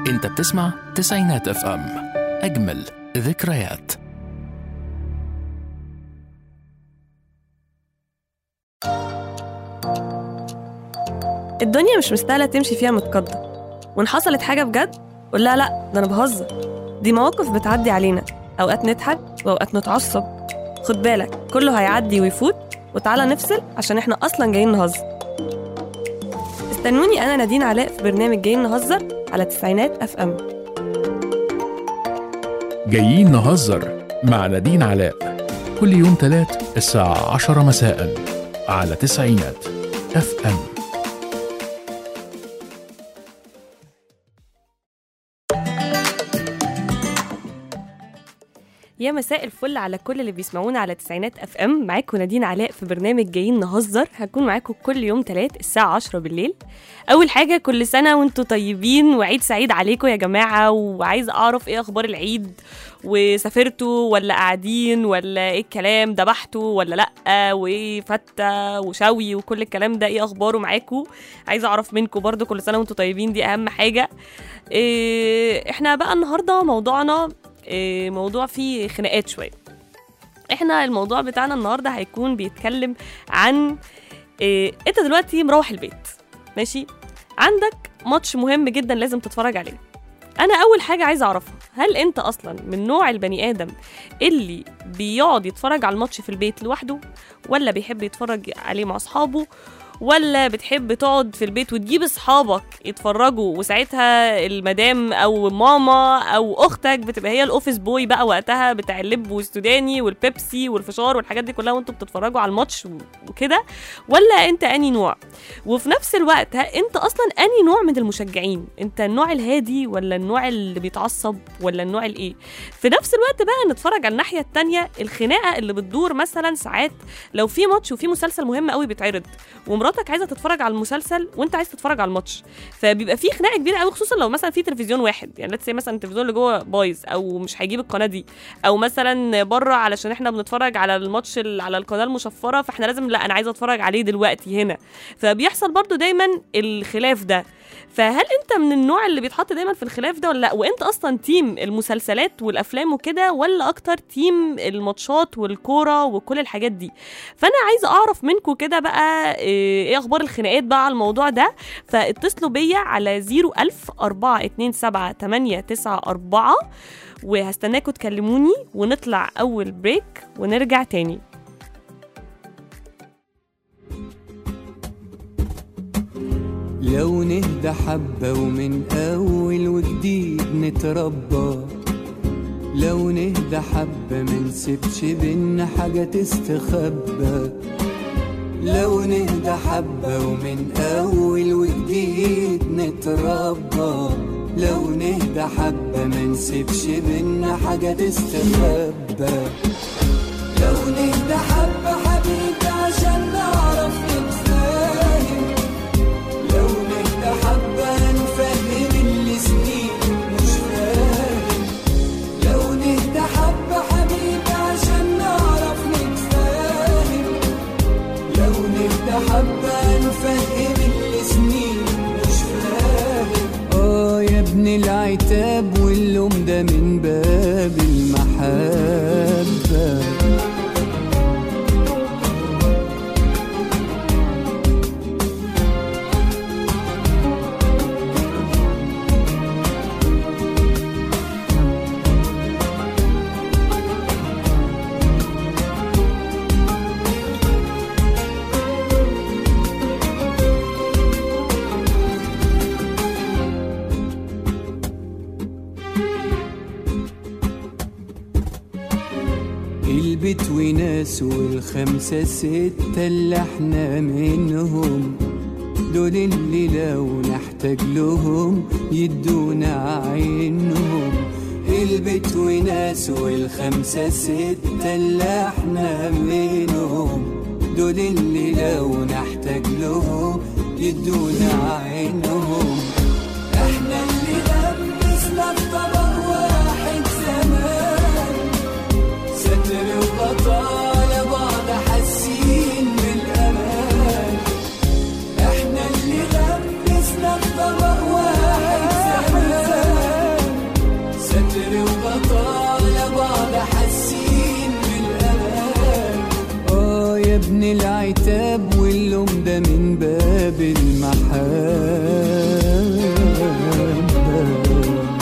انت بتسمع تسعينات اف ام اجمل ذكريات الدنيا مش مستاهلة تمشي فيها متقدم وإن حصلت حاجة بجد قول لها لأ ده أنا بهزر دي مواقف بتعدي علينا أوقات نضحك وأوقات نتعصب خد بالك كله هيعدي ويفوت وتعالى نفصل عشان إحنا أصلا جايين نهزر استنوني أنا نادين علاء في برنامج جايين نهزر على تسعينات أف أم جايين نهزر مع نادين علاء كل يوم تلات الساعة عشرة مساء على تسعينات اف ام يا مساء الفل على كل اللي بيسمعونا على تسعينات اف ام معاكم نادين علاء في برنامج جايين نهزر هكون معاكم كل يوم تلات الساعة 10 بالليل أول حاجة كل سنة وانتم طيبين وعيد سعيد عليكم يا جماعة وعايزة أعرف إيه أخبار العيد وسافرتوا ولا قاعدين ولا إيه الكلام ذبحتوا ولا لأ وإيه فتة وشوي وكل الكلام ده إيه أخباره معاكم عايزة أعرف منكم برضو كل سنة وانتم طيبين دي أهم حاجة إيه إحنا بقى النهاردة موضوعنا إيه، موضوع فيه خناقات شويه احنا الموضوع بتاعنا النهارده هيكون بيتكلم عن إيه انت دلوقتي مروح البيت ماشي عندك ماتش مهم جدا لازم تتفرج عليه انا اول حاجه عايزه اعرفها هل انت اصلا من نوع البني ادم اللي بيقعد يتفرج على الماتش في البيت لوحده ولا بيحب يتفرج عليه مع اصحابه ولا بتحب تقعد في البيت وتجيب اصحابك يتفرجوا وساعتها المدام او ماما او اختك بتبقى هي الاوفيس بوي بقى وقتها بتاع اللب والسوداني والبيبسي والفشار والحاجات دي كلها وانتوا بتتفرجوا على الماتش وكده ولا انت اني نوع وفي نفس الوقت ها انت اصلا اني نوع من المشجعين انت النوع الهادي ولا النوع اللي بيتعصب ولا النوع الايه في نفس الوقت بقى نتفرج على الناحيه التانية الخناقه اللي بتدور مثلا ساعات لو في ماتش وفي مسلسل مهم قوي بيتعرض ومراتك عايزه تتفرج على المسلسل وانت عايز تتفرج على الماتش فبيبقى في خناقه كبيره قوي خصوصا لو مثلا في تلفزيون واحد يعني ليتس مثلا التلفزيون اللي جوه بايظ او مش هيجيب القناه دي او مثلا بره علشان احنا بنتفرج على الماتش ال- على القناه المشفره فاحنا لازم لا انا عايزه اتفرج عليه دلوقتي هنا فبيحصل برضو دايما الخلاف ده فهل انت من النوع اللي بيتحط دايما في الخلاف ده ولا لا وانت اصلا تيم المسلسلات والافلام وكده ولا اكتر تيم الماتشات والكوره وكل الحاجات دي فانا عايزه اعرف منكم كده بقى ايه إيه اخبار الخناقات بقى على الموضوع ده فاتصلوا بيا على 01000 427 894 وهستناكم تكلموني ونطلع اول بريك ونرجع تاني لو نهدى حبة ومن أول وجديد نتربى لو نهدى حبة منسيبش بينا حاجة تستخبى لو نهدى حبة ومن أول وجديد نتربى لو نهدى حبة منسيبش بينا حاجة تستخبى لو نهدى حبة حبيبي عشان نعرف نتفاهم لو نهدى حبة نفهم اللي سنين مش فاهم لو نهدى حبة حبيبي عشان نعرف نتفاهم لو نهدى حبة نفهم اللي سنين مش فاهم اه يا ابن العتاب واللوم ده من باب المحبه البيت وناس والخمسة ستة اللي احنا منهم دول اللي لو نحتاج لهم يدونا عينهم البيت وناس والخمسة ستة اللي احنا منهم دول اللي لو نحتاج لهم يدونا عينهم احنا اللي لبسنا في طبق واحد زمان ستر وبطالة بعض حاسين بالأمان احنا اللي لبسنا في طبق واحد زمان بالمحبة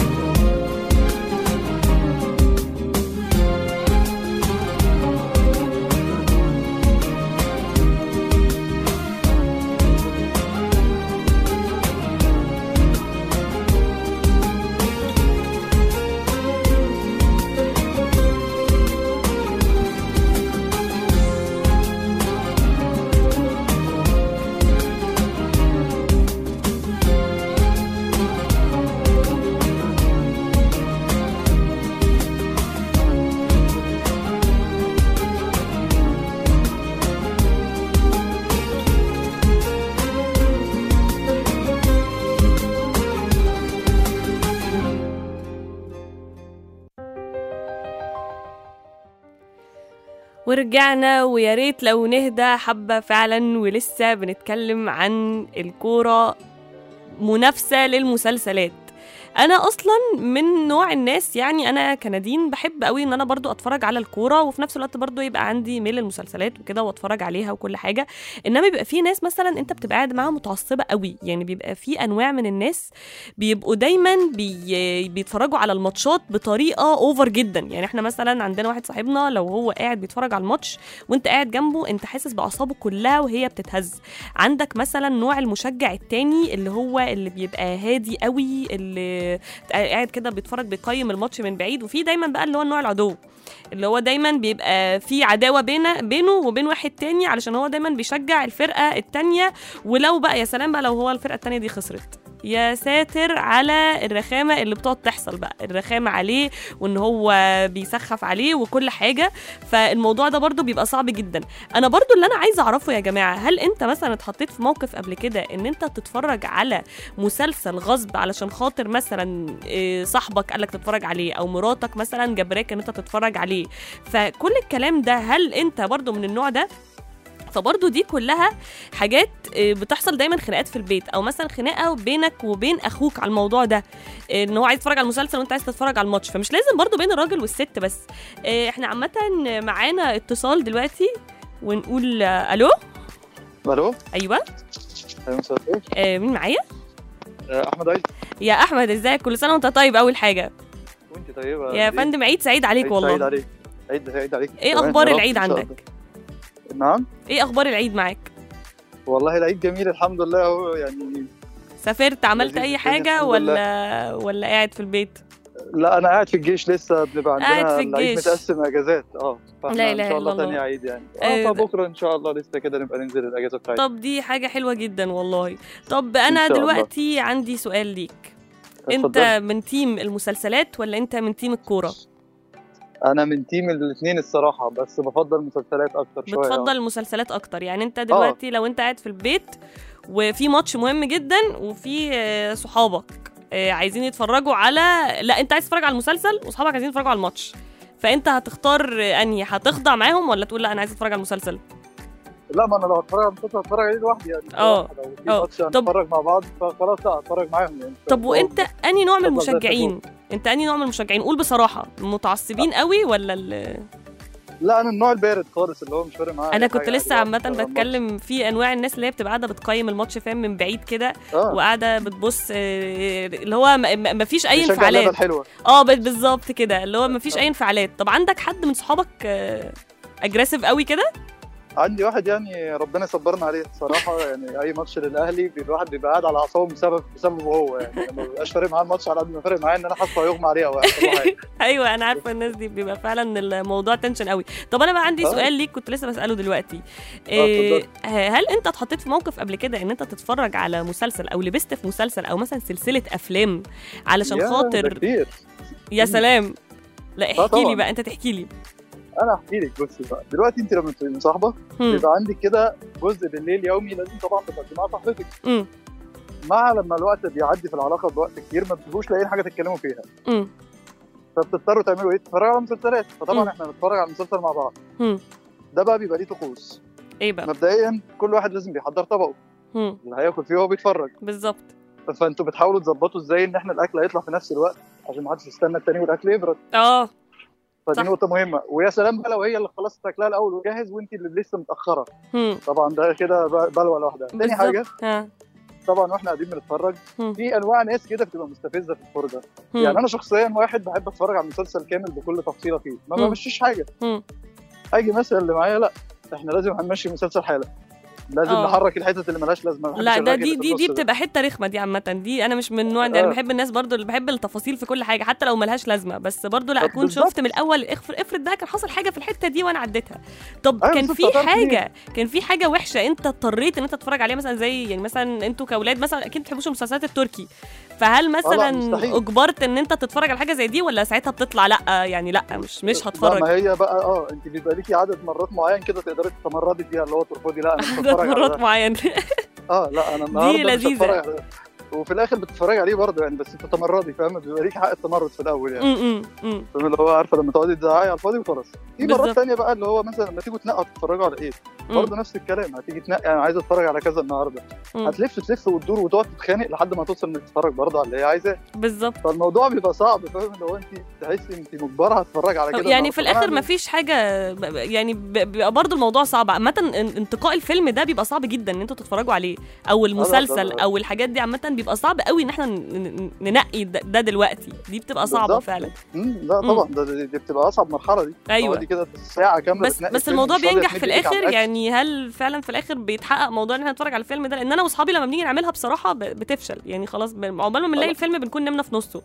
ورجعنا ويا ريت لو نهدى حبة فعلا ولسه بنتكلم عن الكورة منافسة للمسلسلات انا اصلا من نوع الناس يعني انا كنادين بحب قوي ان انا برضو اتفرج على الكوره وفي نفس الوقت برضو يبقى عندي ميل المسلسلات وكده واتفرج عليها وكل حاجه انما بيبقى في ناس مثلا انت بتبقى قاعد معاها متعصبه قوي يعني بيبقى في انواع من الناس بيبقوا دايما بي... بيتفرجوا على الماتشات بطريقه اوفر جدا يعني احنا مثلا عندنا واحد صاحبنا لو هو قاعد بيتفرج على الماتش وانت قاعد جنبه انت حاسس باعصابه كلها وهي بتتهز عندك مثلا نوع المشجع التاني اللي هو اللي بيبقى هادي قوي اللي قاعد كده بيتفرج بيقيم الماتش من بعيد وفي دايما بقى اللي هو النوع العدو اللي هو دايما بيبقى في عداوه بينه بينه وبين واحد تاني علشان هو دايما بيشجع الفرقه التانيه ولو بقى يا سلام بقى لو هو الفرقه التانيه دي خسرت يا ساتر على الرخامه اللي بتقعد تحصل بقى الرخامه عليه وان هو بيسخف عليه وكل حاجه فالموضوع ده برضو بيبقى صعب جدا انا برضو اللي انا عايزه اعرفه يا جماعه هل انت مثلا اتحطيت في موقف قبل كده ان انت تتفرج على مسلسل غصب علشان خاطر مثلا إيه، صاحبك قالك تتفرج عليه او مراتك مثلا جبراك ان انت تتفرج عليه فكل الكلام ده هل انت برضو من النوع ده فبرضه دي كلها حاجات آه، بتحصل دايما خناقات في البيت او مثلا خناقه بينك وبين اخوك على الموضوع ده آه، ان هو عايز يتفرج على المسلسل وانت عايز تتفرج على الماتش فمش لازم برضه بين الراجل والست بس آه، احنا عامه معانا اتصال دلوقتي ونقول آه، الو الو ايوه ايوه مساء الخير آه، مين معايا آه، احمد عيد يا احمد ازيك كل سنه وانت طيب اول حاجه وانت طيبه يا دي- فندم عيد سعيد عليك عيد والله سعيد عليك عيد سعيد عليك ايه كمان، اخبار يا رب العيد إن شاء عندك الله. نعم ايه اخبار العيد معاك والله العيد جميل الحمد لله اهو يعني سافرت عملت لذيذ اي الدنيا حاجه الحمد ولا ولا قاعد في البيت لا انا قاعد في الجيش لسه بنبقى قاعد عندنا في العيد الجيش. متقسم اجازات اه فاحنا لا ان إله شاء الله إلا الله. تاني عيد يعني آه، اه ده- فبكره ان شاء الله لسه كده نبقى ننزل الاجازه بتاعتنا طب دي حاجة حلوة جدا والله طب أنا شاء الله. دلوقتي عندي سؤال ليك أنت اتفضل. من تيم المسلسلات ولا أنت من تيم الكورة؟ انا من تيم الاثنين الصراحه بس بفضل المسلسلات اكتر شويه بتفضل المسلسلات أكتر يعني أنت دلوقتي لو أنت قاعد في البيت وفي ماتش مهم جدا وفي آه، صحابك آه، عايزين يتفرجوا على لا أنت عايز تتفرج على المسلسل وصحابك عايزين يتفرجوا على الماتش فأنت هتختار آه، أنهي هتخضع معاهم ولا تقول لا أنا عايز أتفرج على المسلسل؟ لا ما انا لو هتفرج على المسلسل هتفرج عليه لوحدي يعني اه، لو في اه. ماتش طب- هنتفرج مع بعض فخلاص لا هتفرج معاهم يعني طب وأنت أنهي نوع من اتفضل، ده المشجعين؟ أنت أنهي نوع من المشجعين؟ قول بصراحة متعصبين قوي ولا ال... لا انا النوع البارد خالص اللي هو مش فارق معايا انا أي كنت حاجة لسه عادي، عامه بتفرج على بتكلم في انواع الناس اللي هي بتبقى قاعده بتقيم الماتش فاهم من بعيد كده الماتش. اه وقاعده بتبص آه، اللي هو ما فيش اي بيشجع اللعبة انفعالات الحلوه اه بال- بالظبط كده اللي هو ما فيش اي انفعالات طب عندك حد من صحابك اجريسيف قوي كده عندي واحد يعني ربنا يصبرنا عليه صراحه يعني اي ماتش للاهلي بي- الواحد بيبقى قاعد على اعصابه بسبب بسببه هو يعني ما بيبقاش فارق معاه الماتش على قد ما فارق معاه ان انا حاسه هيغمى عليه او هيحصل له حاجه ايوه انا عارفه الناس دي بيبقى فعلا الموضوع تنشن قوي طب انا بقى عندي آه. سؤال ليك كنت لسه بساله دلوقتي آه، إيه هل انت اتحطيت في موقف قبل كده ان انت تتفرج على مسلسل او لبست في مسلسل او مثلا سلسله افلام علشان يا، ده خاطر كتير يا سلام لا آه، احكي لي طبعاً. بقى انت تحكي لي انا احكي لك بصي بقى دلوقتي انت لما تبقي مصاحبه هم. بيبقى عندك كده جزء بالليل يومي لازم طبعا تقضيه مع صاحبتك امم مع لما الوقت بيعدي في العلاقه بوقت كتير ما بتبقوش لاقيين حاجه تتكلموا فيها امم فبتضطروا تعملوا ايه؟ تتفرجوا على مسلسلات مم. فطبعا احنا بنتفرج على المسلسل مع بعض هم. ده بقى بيبقى ليه طقوس ايه بقى مبدئيا كل واحد لازم بيحضر طبقه هم. اللي هياكل فيه وهو بيتفرج بالظبط فانتوا بتحاولوا تظبطوا ازاي ان احنا الاكل هيطلع في نفس الوقت عشان ما حدش يستنى التاني والاكل يبرد اه فدي صح. نقطه مهمه ويا سلام بقى لو هي اللي خلاص تاكلها الاول وجاهز وانت اللي لسه متاخره هم. طبعا ده كده ب- بلوه لوحدها تاني بالظبط. حاجه ها طبعا واحنا قاعدين بنتفرج هم. في انواع ناس كده بتبقى مستفزه في الفرجه هم. يعني انا شخصيا واحد بحب اتفرج على المسلسل كامل بكل تفصيله فيه ما مم. بمشيش حاجه مم. اجي مثلا اللي معايا لا احنا لازم هنمشي مسلسل حاله لازم آه. نحرك الحتت اللي ملهاش لازمه ما لا بحبش ده الرغي دي اللي في دي دي النص ده. بتبقى حته رخمه دي عامه دي انا مش من النوع ده انا آه. بحب الناس برضو اللي بحب التفاصيل في كل حاجه حتى لو ملهاش لازمه بس برضو لا طب اكون بالظبط. شفت من الاول افرض افرض ده كان حصل حاجه في الحته دي وانا عديتها طب أيوة كان بالظبط، في هتعرف حاجه كان في حاجه وحشه انت اضطريت ان انت تتفرج عليها مثلا زي يعني مثلا انتوا كاولاد مثلا اكيد ما بتحبوش المسلسلات التركي فهل مثلا مستحيل. اجبرت ان انت تتفرج على حاجه زي دي ولا ساعتها بتطلع لا يعني لا مش مش لا هتفرج ما هي بقى اه انت بيبقى ليكي عدد مرات معين كده تقدري تتمردي فيها اللي هو ترفضي لا انا مش ده هتفرج على مرات ده. معين اه لا انا النهارده مش لذيذة. هتفرج على ده. وفي الاخر بتتفرج عليه برضه يعني بس بتتمردي فاهمه بيبقى ليك حق التمرد في الاول يعني م- م- م. فاهم اللي هو عارفه لما تقعدي تزعقي على الفاضي وخلاص في مرات بالظبط. تانية بقى اللي هو مثلا لما تيجوا تنقوا تتفرجوا على ايه م. برضه نفس الكلام هتيجي تنقي انا عايز اتفرج على كذا النهارده م. هتلف تلف وتدور وتقعد تتخانق لحد ما توصل انك تتفرج برضه على اللي هي عايزاه بالظبط فالموضوع بيبقى صعب فاهم اللي هو انت تحسي انت مجبره هتتفرج على كده يعني في النهاردة. الاخر أنا ما فيش حاجه ب- يعني ب- بيبقى برضو الموضوع صعب عامه ان- انتقاء الفيلم ده بيبقى صعب جدا ان انتوا تتفرجوا عليه او المسلسل لا. او الحاجات دي عامه بيبقى صعب قوي ان احنا ن- ن- ننقي ده ده دلوقتي دي بتبقى صعبه بالظبط. فعلا مم، لا مم. طبعا ده دي دي بتبقى اصعب مرحله دي ايوه تقعدي كده ساعه كامله بس بتنقي بس فيلم الموضوع مش راضية بينجح تمد في إيدك على الاخر الأكل. يعني هل فعلا في الاخر بيتحقق موضوع ان احنا نتفرج على الفيلم ده لان انا واصحابي لما بنيجي نعملها بصراحه ب- بتفشل يعني خلاص ب- عقبال ما بنلاقي خلاص. الفيلم بنكون نمنا في نصه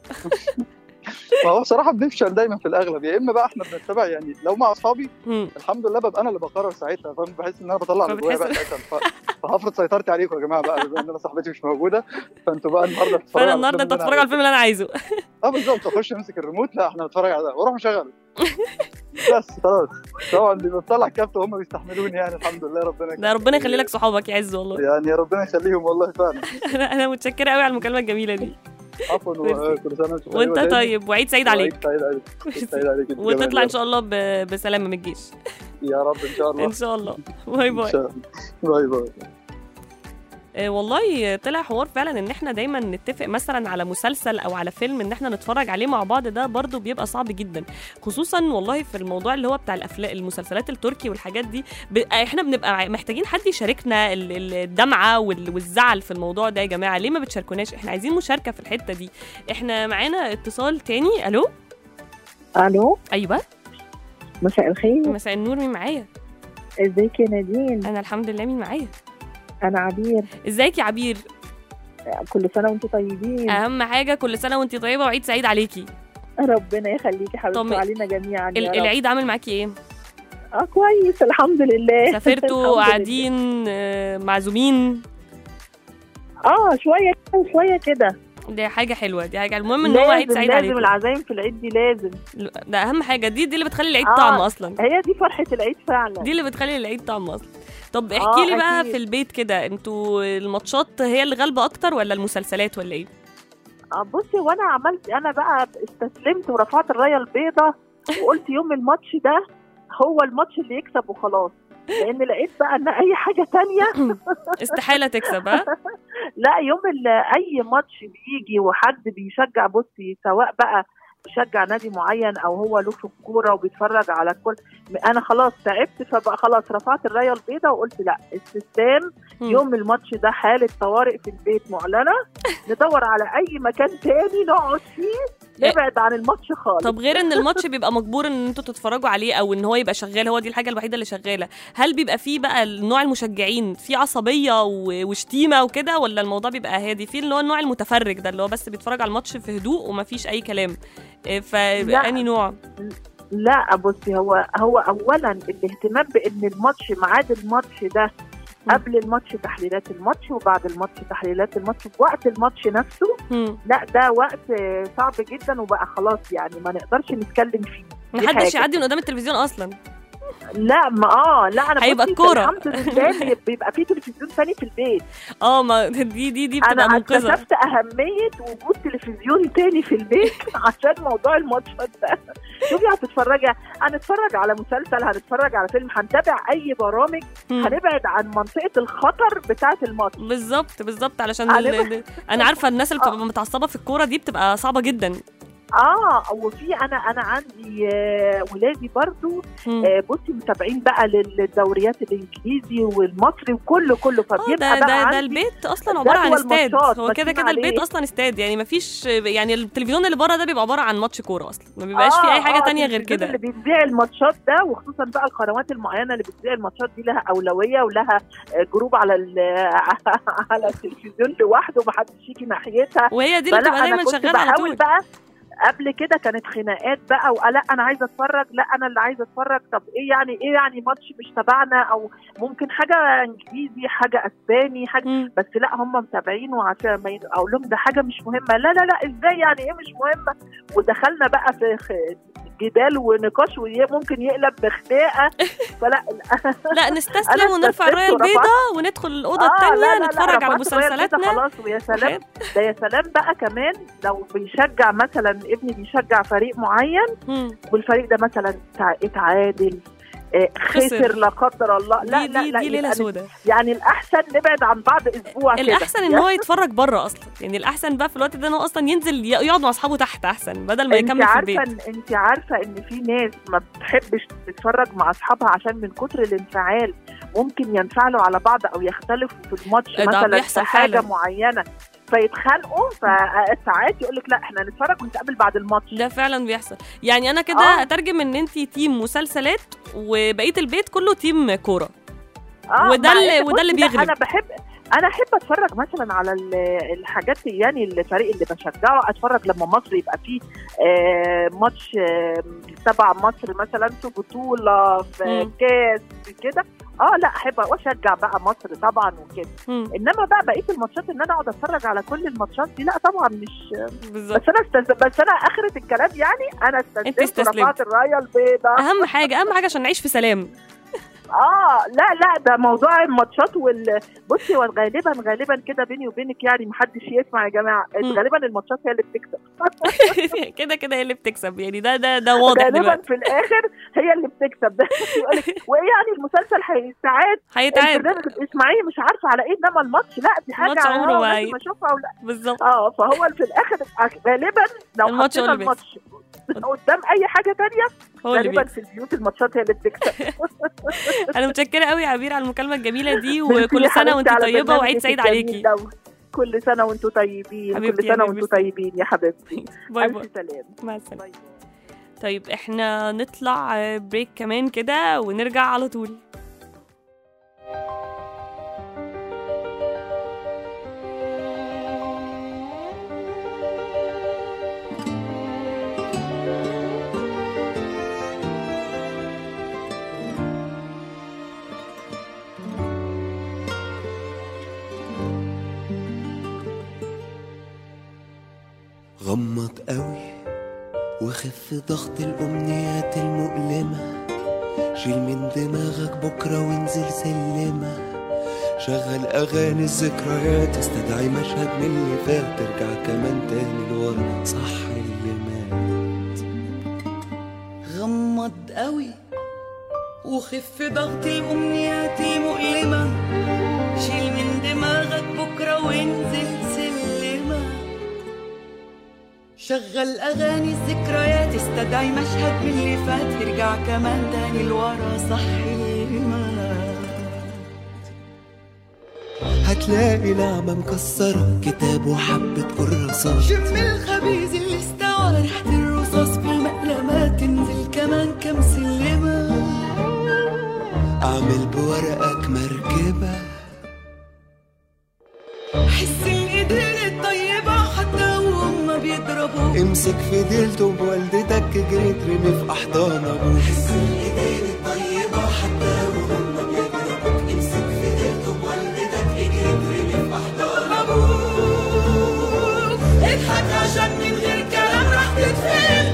ما هو بصراحه بنفشل دايما في الاغلب يا اما بقى احنا بنتبع يعني لو مع اصحابي مم. الحمد لله ببقى انا اللي بقرر ساعتها فاهم بحس ان انا بطلع اللي جوايا بقى فبتحس- ساعتها ف- فهفرض سيطرتي عليكم يا جماعه بقى بما ان انا صاحبتي مش موجوده فانتوا بقى النهارده هتتفرجوا فانا على النهارده انت الفيلم هتتفرج على الفيلم اللي انا عايزه اه بالظبط اخش امسك الريموت لا احنا هنتفرج على ده واروح مشغله بس خلاص طبعا بيبقى بطلع كابت وهم بيستحملوني يعني الحمد لله ربنا ده ربنا يخلي لك صحابك يا عز والله يعني ربنا يخليهم والله فعلا انا انا متشكره قوي على المكالمه الجميله دي عفوا وكل سنه وانتم وانت طيبة طيب وعيد سعيد عليك وعيد سعيد عليك عيد سعيد عليك انت وتطلع كمان ان شاء الله ب- بسلامه من الجيش يا رب ان شاء الله ان شاء الله باي ان باي شاء الله باي باي آه، والله طلع حوار فعلا ان احنا دايما نتفق مثلا على مسلسل او على فيلم ان احنا نتفرج عليه مع بعض ده برضو بيبقى صعب جدا خصوصا والله في الموضوع اللي هو بتاع الافلام المسلسلات التركي والحاجات دي ب... احنا بنبقى محتاجين حد يشاركنا ال- ال- الدمعه وال... والزعل في الموضوع ده يا جماعه ليه ما بتشاركوناش احنا عايزين مشاركه في الحته دي احنا معانا اتصال تاني الو الو ايوه مساء الخير مساء النور مين معايا ازيك يا نادين انا الحمد لله مين معايا انا عبير ازيك يا عبير كل سنه وانتم طيبين اهم حاجه كل سنه وانت طيبه وعيد سعيد عليكي ربنا يخليكي حبيبتي طمني. علينا جميعا يا ال- رب. العيد عامل معاكي ايه اه كويس الحمد لله سافرتوا الحمد قاعدين آه، معزومين لله. اه شويه كده وشويه كده دي حاجه حلوه دي حاجه المهم ان هو عيد لازم سعيد لازم عليكم العزايم في العيد دي لازم ده اهم حاجه دي دي اللي بتخلي العيد آه. طعم اصلا هي دي فرحه العيد فعلا دي اللي بتخلي العيد طعم اصلا طب آه، احكي لي بقى أكيد. في البيت كده انتوا الماتشات هي اللي غالبه اكتر ولا المسلسلات ولا ايه آه بصي وانا عملت انا بقى استسلمت ورفعت الرايه البيضاء وقلت يوم الماتش ده هو الماتش اللي يكسب وخلاص لان لقيت بقى ان اي حاجه تانية استحاله تكسب ها لا يوم ال- اي ماتش بيجي وحد بيشجع بصي سواء بقى بيشجع نادي معين او هو له في الكوره وبيتفرج على كل انا خلاص تعبت فبقى خلاص رفعت الرايه البيضاء وقلت لا استسلام مم. يوم الماتش ده حاله طوارئ في البيت معلنه ندور على اي مكان تاني نقعد فيه نبعد عن الماتش خالص طب غير ان الماتش بيبقى مجبور ان انتوا تتفرجوا عليه او ان هو يبقى شغال هو دي الحاجه الوحيده اللي شغاله هل بيبقى فيه بقى نوع المشجعين في عصبيه و- وشتيمه وكده ولا الموضوع بيبقى هادي في اللي هو النوع المتفرج ده اللي هو بس بيتفرج على الماتش في هدوء ومفيش اي كلام إيه، فاني نوع لا بصي هو هو اولا الاهتمام بان الماتش ميعاد الماتش ده مم. قبل الماتش تحليلات الماتش وبعد الماتش تحليلات الماتش وقت الماتش نفسه مم. لا ده وقت آه، صعب جدا وبقى خلاص يعني ما نقدرش نتكلم فيه دي محدش حاجة. يعدي من قدام التلفزيون اصلا لا ما اه لا انا هيبقى بصي الكورة. الحمد لله بي- بيبقى في تلفزيون ثاني في البيت اه ما دي دي دي بتبقى انا منقذه اكتشفت اهميه وجود تلفزيون تاني في البيت عشان موضوع الماتشات ده شوفي هتتفرجي هنتفرج على مسلسل هنتفرج على فيلم هنتابع اي برامج مم. هنبعد عن منطقه الخطر بتاعه الماتش بالظبط بالظبط علشان هنبقى- ال... انا عارفه الناس اللي بتبقى متعصبه في الكوره دي بتبقى صعبه جدا اه وفي انا انا عندي آه، ولادي برضو مم. آه، بصي متابعين بقى للدوريات الانجليزي والمصري وكله كله اه فبيبقى ده بقى ده, ده عندي البيت اصلا عباره عن جدول استاد ماتشات هو كده ماشيين كده البيت عليه. اصلا استاد يعني ما فيش يعني التلفزيون اللي بره ده بيبقى عباره عن ماتش كوره اصلا ما بيبقاش فيه اي حاجه آه، تانية غير التلفزيون كده اللي بيذيع الماتشات ده وخصوصا بقى القنوات المعينه اللي بتذيع الماتشات دي لها اولويه ولها آه، جروب على ال- على التلفزيون لوحده ومحدش يجي ناحيتها وهي دي اللي فلا بتبقى انا دايما كنت شغاله على بحاول طول بقى قبل كده كانت خناقات بقى ولا انا عايزه اتفرج لا انا اللي عايزه اتفرج طب ايه يعني ايه يعني ماتش مش تبعنا او ممكن حاجه انجليزي حاجه اسباني حاجه مم. بس لا هم متابعين وعشان ما ي- اقول لهم ده حاجه مش مهمه لا لا لا ازاي يعني ايه مش مهمه ودخلنا بقى في خ- جدال ونقاش وممكن يقلب بخناقه فلا لا نستسلم أنا ونرفع استسلمت الرايه ورفعت- البيضاء وندخل الاوضه آه، لا، لا، الثانيه لا، نتفرج على رفعت الراية البيضاء مسلسلاتنا خلاص ويا سلام وحاجات. ده يا سلام بقى كمان لو بيشجع مثلا ابني بيشجع فريق معين مم. والفريق ده مثلا تع- اتعادل آه، خسر. خسر لا قدر الله لا دي لا دي, لا دي ليله يبقى سوداء يعني الاحسن نبعد عن بعض اسبوع كده الاحسن ان هو يتفرج بره اصلا يعني الاحسن بقى في الوقت ده ان هو اصلا ينزل ي- يقعد مع اصحابه تحت احسن بدل ما انت يكمل في عارفه البيت ان انت عارفه ان في ناس ما بتحبش تتفرج مع اصحابها عشان من كتر الانفعال ممكن ينفعلوا على بعض او يختلفوا في الماتش ده مثلا بيحصل في حاجه فعلا. معينه فيتخانقوا فساعات يقول لك لا احنا نتفرج ونتقابل بعد الماتش ده فعلا بيحصل يعني انا كده آه. اترجم ان انت تيم مسلسلات وبقيه البيت كله تيم كوره آه وده مع اللي- إن وده اللي بصي، لا، بيغلب. انا بحب انا احب اتفرج مثلا على ال- الحاجات يعني الفريق اللي بشجعه اتفرج لما مصر يبقى فيه آه ماتش آه تبع مصر مثلا في بطوله في مم. كاس في كده اه لا احب اشجع بقى مصر طبعا وكده مم، انما بقى بقيه الماتشات ان انا اقعد اتفرج على كل الماتشات دي لا طبعا مش بالظبط بس انا استز... بس انا اخره الكلام يعني انا استسلمت استسلمت. ورفعت الرايه البيضاء اهم حاجه اهم حاجه عشان نعيش في سلام اه لا لا ده موضوع الماتشات وال بصي هو غالبا غالبا كده بيني وبينك يعني محدش يسمع يا جماعه مم. غالبا الماتشات هي اللي بتكسب كده كده هي اللي بتكسب يعني ده ده ده واضح غالبا دلوقتي في الاخر هي اللي بتكسب ده يقول لك وايه يعني المسلسل هي ساعات هيتعاد البرنامج الاسماعيلي مش عارفه على ايه انما الماتش لا دي حاجه الماتش عمره آه، ما لازم هي- اشوفها ولا بالظبط اه فهو في الاخر غالبا لو الماتش هو حطينا اللي الماتش قدام اي حاجه تانية هو اللي غالبا بيكسب في البيوت الماتشات هي اللي بتكسب انا متشكره قوي يا عبير على المكالمه الجميله دي ميرسي وكل يا سنه وانت حبيبتي على طيبه وعيد برنامجك سعيد الجميل عليكي ده. كل سنه وانتم طيبين حبيبتي كل يا سنه حبيبتي. وانتم طيبين يا حبيبتي باي باي الف سلام مع السلامه باي. طيب احنا نطلع بريك كمان كده ونرجع على طول غمض قوي وخف ضغط الأمنيات المؤلمة شيل من دماغك بكرة وانزل سلمة شغل أغاني الذكريات استدعي مشهد من اللي فات ترجع كمان تاني لورا صح اللي مات غمض قوي وخف ضغط الأمنيات مؤلمة شيل من دماغك بكرة وانزل سلمة شغل أغاني الذكريات استدعي مشهد من اللي فات ارجع كمان تاني لورا صح المات هتلاقي نعمة مكسرة كتاب وحبة كراسات شم الخبيز اللي استوى ريحة الرصاص في المقلمات تنزل كمان كام سلمة أعمل بورقك مركبة حس الايدين الطيبة حتى وهم بيضربوا امسك في ديلته بوالدتك جري ترمي في أحضان أبوك حس الإيدين الطيبة حتى وهم بيضربوك امسك في ديلته بوالدتك جري ترمي في أحضان أبوك اضحك عشان من غير كلام راح تتفهم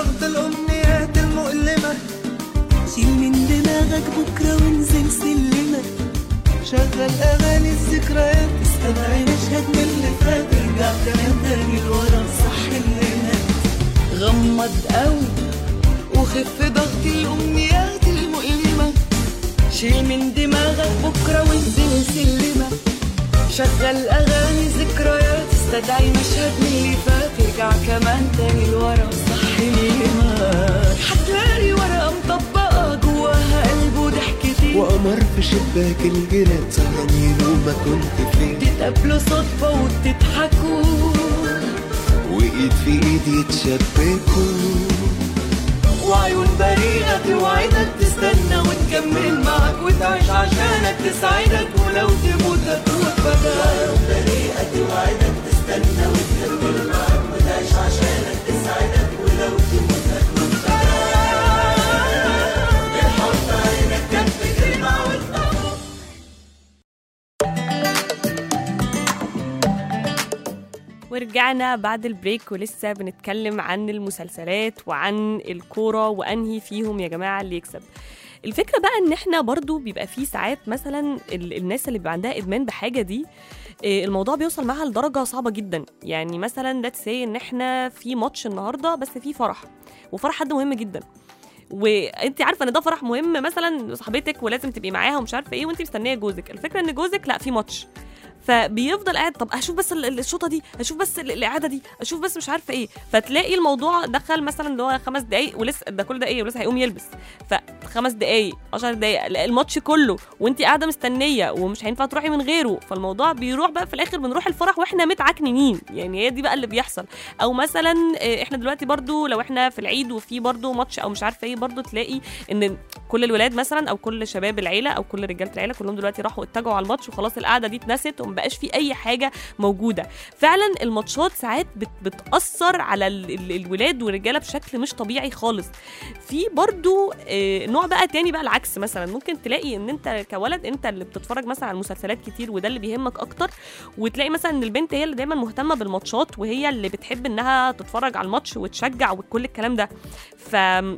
ضغط الأمنيات المؤلمة شيل من دماغك بكرة وانزل سلمك شغل أغاني الذكريات استدعي مشهد من اللي فات ارجع كمان تاني لورا صح اللي مات غمض قوي وخف ضغط الأمنيات المؤلمة شيل من دماغك بكرة وانزل سلمك شغل أغاني ذكريات استدعي مشهد من اللي فات ارجع كمان تاني لورا صح اللي مات هتلاقي ورقة مطبقة جواها قلب وضحكتين وقمر في شباك الجيران سهران ينوم كنت فين تتقابلوا صدفة وتضحكوا وإيد في إيد يتشبكوا وعيون بريئة توعدك تستنى وتكمل معك وتعيش عشانك تسعدك ولو تموت هتموت فداك وعيون بريئة توعدك تستنى وتكمل معك وتعيش عشانك تسعدك ولو تموت هتموت فداك الحب عينك كان في كلمة والطبع ورجعنا بعد البريك ولسه بنتكلم عن المسلسلات وعن الكورة وأنهي فيهم يا جماعة اللي يكسب الفكرة بقى ان احنا برضو بيبقى في ساعات مثلا ال- الناس اللي بيبقى عندها ادمان بحاجة دي إيه، الموضوع بيوصل معاها لدرجة صعبة جدا يعني مثلا let's say ان احنا في ماتش النهاردة بس في فرح وفرح حد مهم جدا وانت عارفه ان ده فرح مهم مثلا صاحبتك ولازم تبقي معاها ومش عارفه ايه وانت مستنيه جوزك الفكره ان جوزك لا في ماتش فبيفضل قاعد طب اشوف بس ال- ال- الشوطه دي اشوف بس ال- الاعاده دي اشوف بس مش عارفه ايه فتلاقي الموضوع دخل مثلا اللي هو خمس دقايق ولسه ده كل ده ايه ولسه هيقوم يلبس فخمس دقايق 10 دقايق لا، الماتش كله وانت قاعده مستنيه ومش هينفع تروحي من غيره فالموضوع بيروح بقى في الاخر بنروح الفرح واحنا متعكننين يعني هي دي بقى اللي بيحصل او مثلا آه، احنا دلوقتي برضو لو احنا في العيد وفي برضو ماتش او مش عارفه ايه برضو تلاقي ان كل الولاد مثلا او كل شباب العيله او كل رجاله العيله كلهم دلوقتي راحوا اتجهوا على الماتش وخلاص القعده دي اتنست ومبقاش في اي حاجه موجوده فعلا الماتشات ساعات بت بتاثر على ال ال الولاد والرجاله بشكل مش طبيعي خالص في برضو آه، نوع بقى تاني بقى العكس مثلا ممكن تلاقي ان انت كولد انت اللي بتتفرج مثلا على المسلسلات كتير وده اللي بيهمك اكتر وتلاقي مثلا ان البنت هي اللي دايما مهتمه بالماتشات وهي اللي بتحب انها تتفرج على الماتش وتشجع وكل الكلام ده ف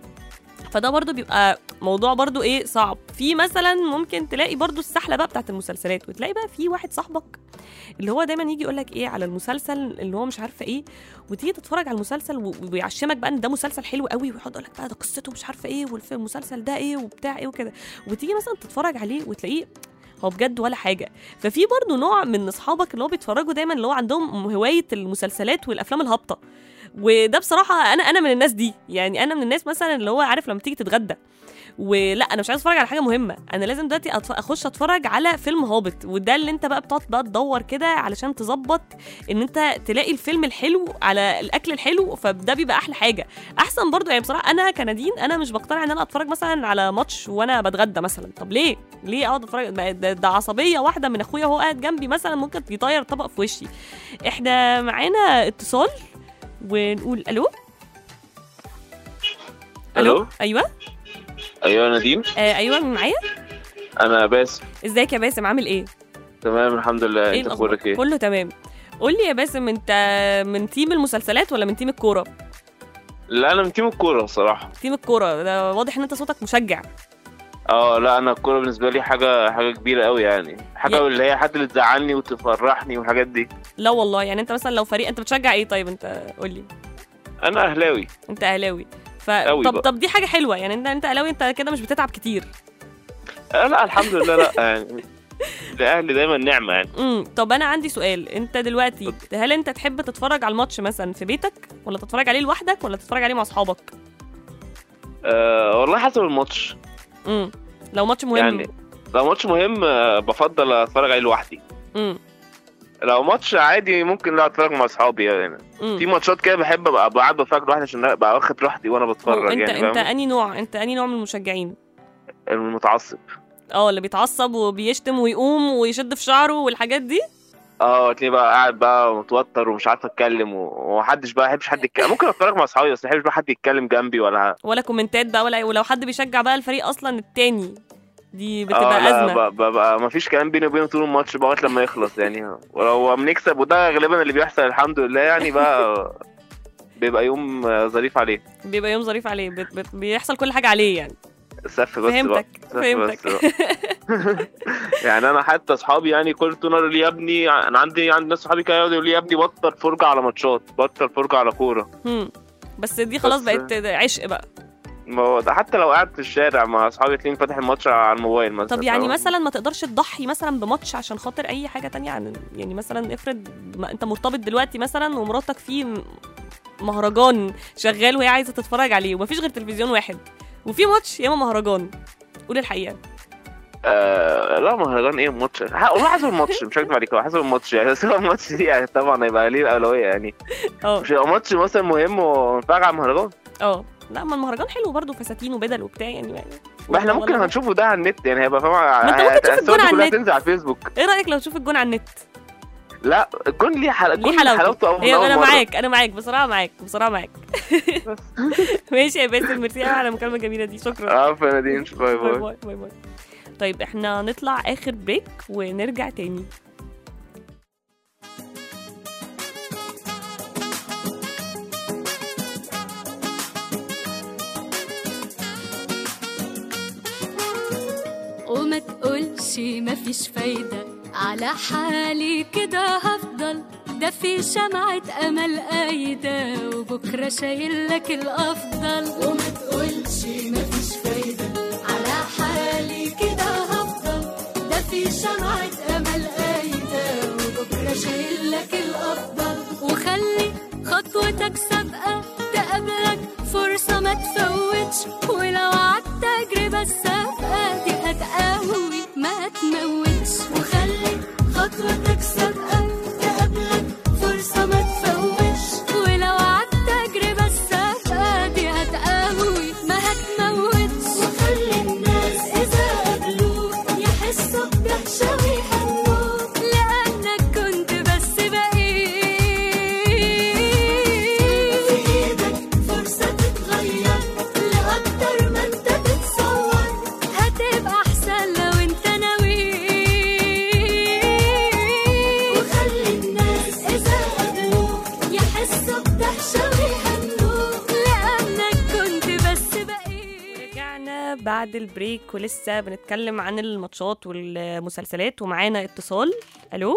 فده برضو بيبقى موضوع برضو ايه صعب في مثلا ممكن تلاقي برضو السحله بقى بتاعت المسلسلات وتلاقي بقى في واحد صاحبك اللي هو دايما يجي يقول لك ايه على المسلسل اللي هو مش عارفه ايه وتيجي تتفرج على المسلسل و- ويعشمك بقى ان ده مسلسل حلو قوي ويقعد يقول لك بقى ده قصته مش عارفه ايه والمسلسل ده ايه وبتاع ايه وكده وتيجي مثلا تتفرج عليه وتلاقيه هو بجد ولا حاجه ففي برضو نوع من اصحابك اللي هو بيتفرجوا دايما اللي هو عندهم هوايه المسلسلات والافلام الهابطه وده بصراحه انا انا من الناس دي يعني انا من الناس مثلا اللي هو عارف لما تيجي تتغدى ولا انا مش عايز اتفرج على حاجه مهمه انا لازم دلوقتي أتف- اخش اتفرج على فيلم هابط وده اللي انت بقى بتقعد بقى تدور كده علشان تظبط ان انت تلاقي الفيلم الحلو على الاكل الحلو فده بيبقى احلى حاجه احسن برضو يعني بصراحه انا كنادين انا مش بقتنع ان انا اتفرج مثلا على ماتش وانا بتغدى مثلا طب ليه ليه اقعد اتفرج ده, ده, ده عصبيه واحده من اخويا وهو قاعد جنبي مثلا ممكن يطير طبق في وشي احنا معانا اتصال ونقول الو الو ايوه ايوه نديم آه ايوه مين معايا انا باسم ازيك يا باسم عامل ايه تمام الحمد لله ايه انت الاخبار اخبارك ايه كله تمام قول لي يا باسم انت من تيم المسلسلات ولا من تيم الكوره لا انا من تيم الكوره بصراحه تيم الكوره ده واضح ان انت صوتك مشجع اه لا انا الكوره بالنسبه لي حاجه حاجه كبيره قوي يعني حاجه يا- اللي هي حد اللي تزعلني وتفرحني والحاجات دي لا والله يعني انت مثلا لو فريق انت بتشجع ايه طيب انت قول لي انا اهلاوي انت اهلاوي ف... أوي طب بقى. طب دي حاجه حلوه يعني انت انت اهلاوي انت كده مش بتتعب كتير آه لا الحمد لله لا يعني الاهلي دايما نعمه يعني امم طب انا عندي سؤال انت دلوقتي هل انت تحب تتفرج على الماتش مثلا في بيتك ولا تتفرج عليه لوحدك ولا تتفرج عليه مع اصحابك أه والله حسب الماتش امم لو ماتش مهم يعني لو ماتش مهم آه، بفضل اتفرج عليه لوحدي امم لو ماتش عادي ممكن لا اتفرج مع اصحابي يعني امم في ماتشات كده بحب ابقى أبقى قاعد بتفرج لوحدي عشان ابقى واخد راحتي وانا بتفرج انت يعني انت فاهم اني نوع انت اني نوع من المشجعين المتعصب اه اللي بيتعصب وبيشتم ويقوم ويشد في شعره والحاجات دي اه تلاقيه بقى قاعد بقى متوتر ومش عارف اتكلم و- ومحدش بقى يحبش حد يتكلم ممكن اتفرج مع اصحابي بس ما يحبش بقى حد يتكلم جنبي ولا ولا كومنتات بقى ولا ولو حد بيشجع بقى الفريق اصلا التاني دي اه بتبقى لا ازمه بقى, بقى, بقى ما فيش كلام بيني وبينه طول الماتش بقى لغايه لما يخلص يعني ولو بنكسب وده غالبا اللي بيحصل الحمد لله يعني بقى بيبقى يوم آه، ظريف عليه بيبقى يوم ظريف عليه بت- بت- بيحصل كل حاجه عليه يعني سف بس فهمتك بقى سف فهمتك بس بقى. يعني انا حتى اصحابي يعني كل طول يقولوا لي يا ابني انا عندي عندي ناس صحابي كانوا يقعدوا يقولوا لي يا ابني بطل فرجه على ماتشات بطل فرجه على كوره هم. بس دي خلاص بس- بقت عشق بقى ما هو ده حتى لو قاعد في الشارع مع اصحابي تلاقيني فاتح الماتش على الموبايل مثلا طب يعني فاهم؟ مثلا ما تقدرش تضحي مثلا بماتش عشان خاطر اي حاجه تانية عن يعني مثلا افرض ما انت مرتبط دلوقتي مثلا ومراتك في م- مهرجان شغال وهي عايزه تتفرج عليه ومفيش غير تلفزيون واحد وفي ماتش يا اما مهرجان قول الحقيقه آه لا مهرجان ايه ماتش ها- والله حسب الماتش مش هكدب عليك هو حسب الماتش يعني بس هو الماتش دي يعني طبعا هيبقى ليه الاولويه يعني اه مش هيبقى ماتش مثلا مهم ونتفرج على المهرجان اه لا ما المهرجان حلو برضه فساتين وبدل وبتاع يعني ما احنا والله- ممكن والله. هنشوفه ده على النت يعني هيبقى فاهم ما انت ممكن تشوف الجون على كلها النت. تنزل على الفيسبوك ايه رايك لو تشوف الجون على النت لا الجون ليه حلقه ليه حلاوته أول- هي أول انا مرة. معاك انا معاك بصراحه معاك بصراحه معاك ماشي يا باسم ميرسي قوي على المكالمه الجميله دي شكرا عفوا يا نادين باي باي باي باي باي باي طيب احنا نطلع اخر بريك ونرجع تاني وما تقولش مفيش فايدة على حالي كده هفضل ده في شمعة أمل قايدة وبكرة شايل لك الأفضل وما تقولش مفيش فايدة على حالي كده هفضل ده في شمعة أمل قايدة وبكرة شايل لك الأفضل وخلي خطوتك سابقة تقابلك فرصة ما تفوتش ولو عدت تجربة السابقة دي هتقوي ما تموتش وخلي خطوتك سابقة تقابلك فرصة ما تفوتش ولو عدت تجربة السابقة دي هتقوي ما هتموتش وخلي الناس إذا قابلوك يحسوا بدهشة ويهنوك لأنك كنت بس بقيت في إيدك فرصة تتغير لأكتر ما أنت تتصور هتبقى أحسن لو أنت ناوي وخلي الناس إذا قابلوك يحسوا بدهشة ويهنوك لأنك كنت بس بقيت رجعنا بعد البريك ولسه بنتكلم عن الماتشات والمسلسلات ومعانا اتصال الو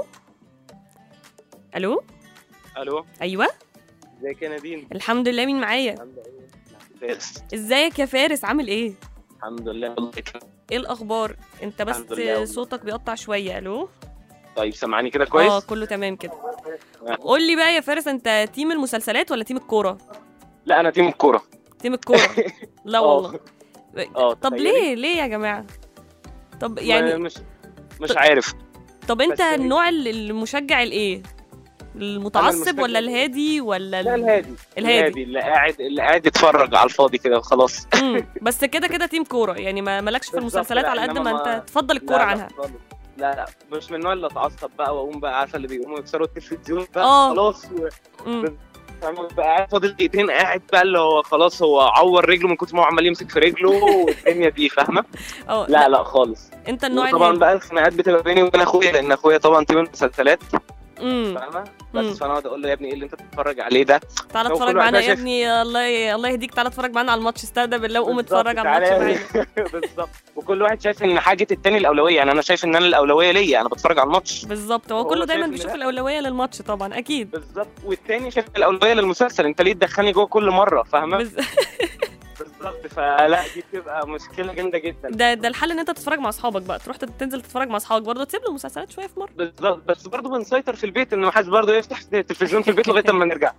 الو الو ايوه ازيك يا نادين الحمد لله مين معايا فارس ازيك يا فارس عامل ايه الحمد لله والله ايه الاخبار انت بس الحمد لله والله. صوتك بيقطع شويه الو طيب سامعني كده اه كويس كله تمام كده آه. قول لي بقى يا فارس انت تيم المسلسلات ولا تيم الكوره لا انا تيم الكوره تيم الكوره لا آه. والله اه طب تخيلي. ليه ليه يا جماعه طب ما- يعني مش مش عارف طب انت بس هي- النوع ال- المشجع الايه المتعصب المشجع- ولا الهادي ولا لا ال... الهادي الهادي. اللي قاعد اللي قاعد يتفرج على الفاضي كده وخلاص مم. بس كده كده تيم كوره يعني ما مالكش في بالظبط، المسلسلات لا، على قد إنما ما ما- انت تفضل الكوره لا، لا عنها خالص. لا لا مش من النوع اللي اتعصب بقى واقوم بقى عارفه اللي بيقوموا يكسروا التلفزيون بقى آه. خلاص و- مم. فاهم؟ بقى قاعد فاضل دقيقتين قاعد بقى اللي هو خلاص هو عور رجله من كتر ما هو عمال يمسك في رجله والدنيا دي فاهمه اه لا لا خالص انت النوع طبعا الهادي بقى الخناقات بتبقى بيني وبين اخويا لان اخويا طبعا تيم المسلسلات امم فاهمه مم. بس فانا اقعد اقول له يا ابني ايه اللي انت بتتفرج عليه ده تعالى لو اتفرج كل واحد معانا بقى يا شايف- ابني الله الله يهديك تعالى اتفرج معانا على الماتش استهدى بالله وقوم بالظبط، اتفرج على الماتش تعالى. معانا بالظبط وكل واحد شايف ان حاجه التاني الاولويه يعني انا شايف ان انا الاولويه ليا انا بتفرج على الماتش بالظبط هو هو كله دايما شايف إن بيشوف ده- الاولويه للماتش طبعا اكيد بالظبط والتاني شايف الاولويه للمسلسل انت ليه تدخلني جوه كل مره فاهمه بز... بالظبط فلا دي بتبقى مشكله جامده جدا ده ده الحل ان انت تتفرج مع اصحابك بقى تروح تنزل تتفرج مع اصحابك برضه تسيب له المسلسلات شويه في مره بالظبط بس برضه بنسيطر في البيت ان ما حدش برضه يفتح التلفزيون في البيت لغايه اما نرجع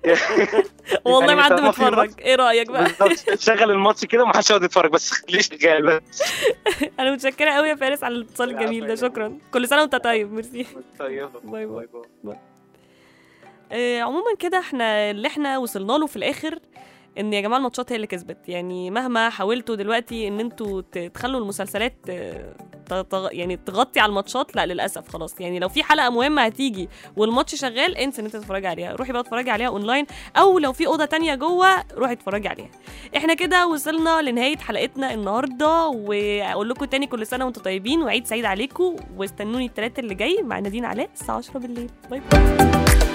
والله يعني ما حد طالما في بيتفرج ماتش- ايه رايك بقى بالظبط شغل الماتش كده وما حدش يقعد يتفرج بس خليه شغال بس انا متشكره قوي يا فارس على الاتصال لا، الجميل ده عفوا. شكرا كل سنه وانت طيب ميرسي طيب باي باي باي باي آه، عموما كده احنا اللي احنا وصلنا له في الاخر ان يا جماعه الماتشات هي اللي كسبت يعني مهما حاولتوا دلوقتي ان انتوا ت- تخلوا المسلسلات آه، ت- تغ- يعني تغطي على الماتشات لا للاسف خلاص يعني لو في حلقه مهمه هتيجي والماتش شغال انسى ان انت تتفرجي عليها روحي بقى اتفرجي عليها اونلاين او لو في اوضه تانية جوه روحي اتفرجي عليها احنا كده وصلنا لنهايه حلقتنا النهارده واقول لكم تاني كل سنه وانتم طيبين وعيد سعيد عليكم واستنوني الثلاث اللي جاي مع نادين علاء الساعه 10 بالليل باي باي